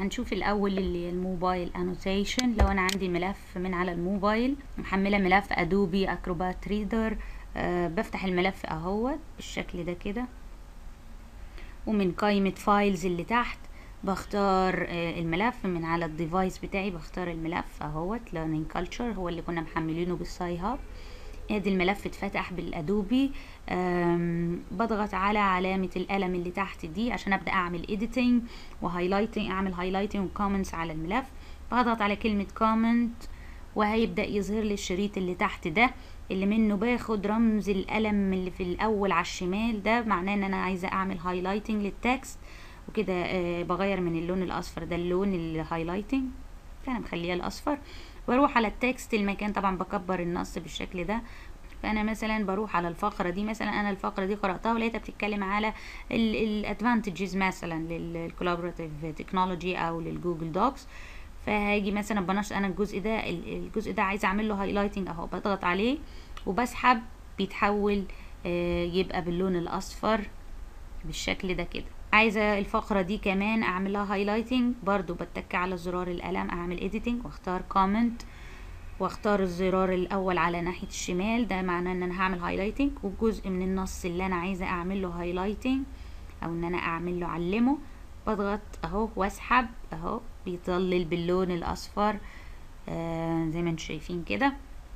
هنشوف الاول اللي الموبايل انوتيشن لو انا عندي ملف من على الموبايل محمله ملف ادوبي اكروبات ريدر أه بفتح الملف اهوت بالشكل ده كده ومن قائمة فايلز اللي تحت بختار آه الملف من على الديفايس بتاعي بختار الملف اهوت learning culture هو اللي كنا محملينه بالساي هاب ادي الملف اتفتح بالادوبي بضغط على علامة القلم اللي تحت دي عشان ابدأ اعمل editing وهايلايتنج اعمل هايلايتنج وكومنتس على الملف بضغط على كلمة comment وهيبدأ يظهر لي الشريط اللي تحت ده اللي منه باخد رمز القلم اللي في الاول على الشمال ده معناه ان انا عايزة اعمل هايلايتنج للتكست وكده آه بغير من اللون الاصفر ده اللون الهايلايتنج فانا مخليه الاصفر واروح على التكست المكان طبعا بكبر النص بالشكل ده فانا مثلا بروح على الفقره دي مثلا انا الفقره دي قراتها ولقيتها بتتكلم على الادفانتجز مثلا للكولابوراتيف تكنولوجي او للجوجل دوكس فهاجي مثلا بنشط انا الجزء ده الجزء ده عايزه اعمل له هايلايتنج اهو بضغط عليه وبسحب بيتحول آه يبقى باللون الاصفر بالشكل ده كده عايزه الفقره دي كمان اعمل لها هايلايتنج برضو بتك على زرار القلم اعمل اديتنج واختار كومنت واختار الزرار الاول على ناحيه الشمال ده معناه ان انا هعمل هايلايتنج وجزء من النص اللي انا عايزه اعمل له هايلايتنج او ان انا اعمل له علمه بضغط اهو واسحب اهو بيظلل باللون الاصفر آه زي ما انتم شايفين كده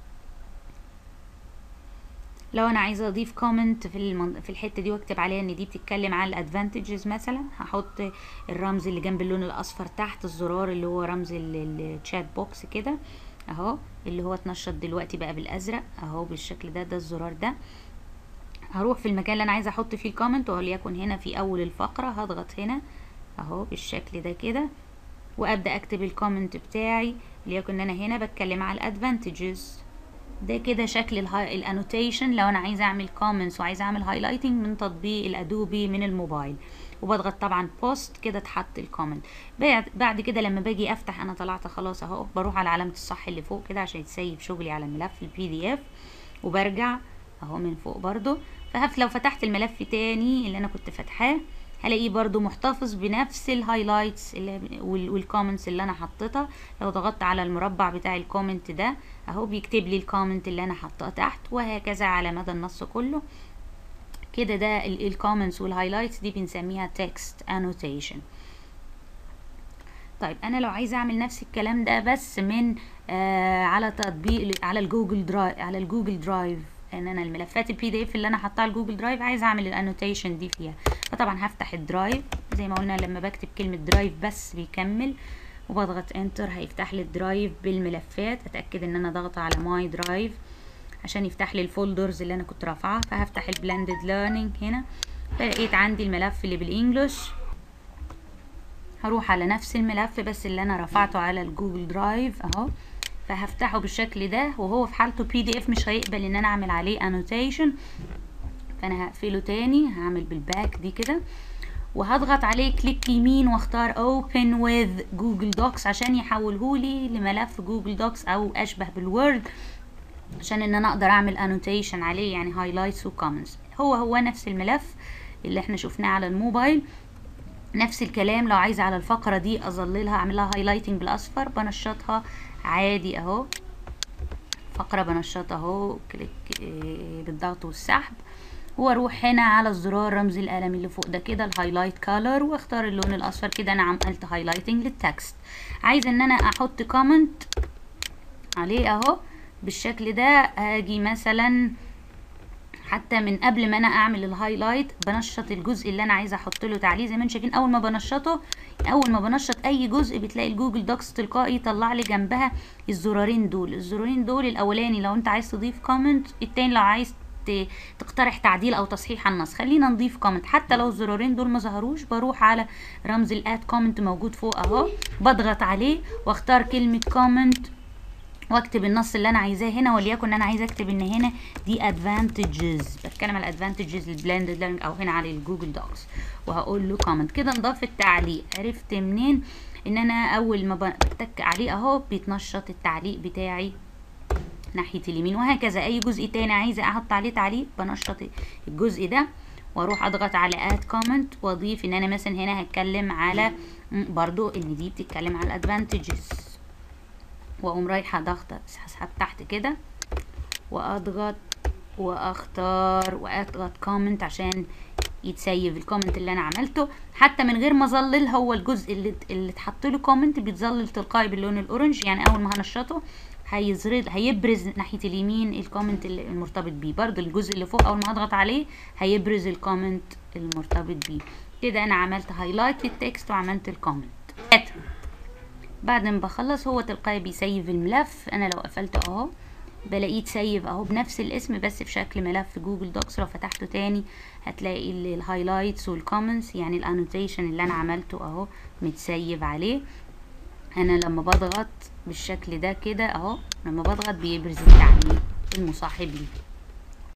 لو انا عايزه اضيف كومنت في المن... في الحته دي واكتب عليها ان دي بتتكلم عن الادفانتجز مثلا هحط الرمز اللي جنب اللون الاصفر تحت الزرار اللي هو رمز الشات بوكس كده اهو اللي هو اتنشط دلوقتي بقى بالازرق اهو بالشكل ده ده الزرار ده هروح في المكان اللي انا عايزه احط فيه الكومنت وليكن هنا في اول الفقره هضغط هنا اهو بالشكل ده كده وابدا اكتب الكومنت بتاعي ليكن انا هنا بتكلم على الادفانتجز ده كده شكل الانوتيشن لو انا عايزه اعمل كومنتس وعايزه اعمل هايلايتنج من تطبيق الادوبي من الموبايل وبضغط طبعا بوست كده اتحط الكومنت بعد كده لما باجي افتح انا طلعت خلاص اهو بروح على علامه الصح اللي فوق كده عشان يتسيب شغلي على الملف البي دي اف وبرجع اهو من فوق برضو فهف لو فتحت الملف تاني اللي انا كنت فاتحاه هلاقيه برضو محتفظ بنفس الهايلايتس والكومنتس اللي انا حطيتها لو ضغطت على المربع بتاع الكومنت ده اهو بيكتب لي الكومنت اللي انا حطاه تحت وهكذا على مدى النص كله كده ده الكومنتس والهايلايتس دي بنسميها تكست انوتيشن طيب انا لو عايزه اعمل نفس الكلام ده بس من آه على تطبيق على الجوجل درايف على الجوجل درايف ان انا الملفات البي دي اف اللي انا حطها على جوجل درايف عايزه اعمل الانوتيشن دي فيها فطبعا هفتح الدرايف زي ما قلنا لما بكتب كلمه درايف بس بيكمل وبضغط انتر هيفتح لي الدرايف بالملفات اتاكد ان انا ضغط على ماي درايف عشان يفتح لي الفولدرز اللي انا كنت رافعاها فهفتح البلندد ليرنينج هنا فلقيت عندي الملف اللي بالانجلش هروح على نفس الملف بس اللي انا رفعته على الجوجل درايف اهو فهفتحه بالشكل ده وهو في حالته بي دي اف مش هيقبل ان انا اعمل عليه انوتيشن فانا هقفله تاني هعمل بالباك دي كده وهضغط عليه كليك يمين واختار open with جوجل دوكس عشان يحولهولي لملف جوجل دوكس او اشبه بالوورد عشان ان انا اقدر اعمل انوتيشن عليه يعني هايلايتس وكومنتس هو هو نفس الملف اللي احنا شفناه على الموبايل نفس الكلام لو عايزه على الفقره دي اظللها اعمل لها هايلايتنج بالاصفر بنشطها عادي اهو فقره بنشطها اهو كليك بالضغط والسحب واروح هنا على الزرار رمز القلم اللي فوق ده كده الهايلايت كولر واختار اللون الاصفر كده انا عملت هايلايتنج للتكست عايزه ان انا احط كومنت عليه اهو بالشكل ده هاجي مثلا حتى من قبل ما انا اعمل الهايلايت بنشط الجزء اللي انا عايزه احط له تعليق زي ما انتم شايفين اول ما بنشطه اول ما بنشط اي جزء بتلاقي الجوجل دوكس تلقائي يطلع لي جنبها الزرارين دول الزرارين دول الاولاني لو انت عايز تضيف كومنت التاني لو عايز تقترح تعديل او تصحيح على النص خلينا نضيف كومنت حتى لو الزرارين دول ما ظهروش بروح على رمز الاد كومنت موجود فوق اهو بضغط عليه واختار كلمه كومنت واكتب النص اللي انا عايزاه هنا وليكن انا عايزه اكتب ان هنا دي ادفانتجز بتكلم على ادفانتجز البلندد ليرنينج او هنا على الجوجل دوكس وهقول له كومنت كده نضاف التعليق عرفت منين ان انا اول ما بتك عليه اهو بيتنشط التعليق بتاعي ناحيه اليمين وهكذا اي جزء تاني عايزه احط عليه تعليق بنشط الجزء ده واروح اضغط على اد كومنت واضيف ان انا مثلا هنا هتكلم على م، برضو ان دي بتتكلم على الادفانتجز واقوم رايحه ضغطه اسحب تحت كده واضغط واختار واضغط كومنت عشان يتسيف الكومنت اللي انا عملته حتى من غير ما اظلل هو الجزء اللي اللي اتحط له كومنت بيتظلل تلقائي باللون الاورنج يعني اول ما هنشطه هيظهر هيبرز ناحيه اليمين الكومنت اللي- المرتبط بيه برضو الجزء اللي فوق اول ما اضغط عليه هيبرز الكومنت المرتبط بيه كده انا عملت هايلايت للتكست وعملت الكومنت بعد ما بخلص هو تلقائي بيسيف الملف انا لو قفلته اهو بلاقيه تسيف اهو بنفس الاسم بس في شكل ملف جوجل دوكس لو فتحته تاني هتلاقي ال- الهايلايتس والكومنتس يعني الانوتيشن اللي انا عملته اهو متسيف عليه انا لما بضغط بالشكل ده كده اهو لما بضغط بيبرز التعليق المصاحب ليه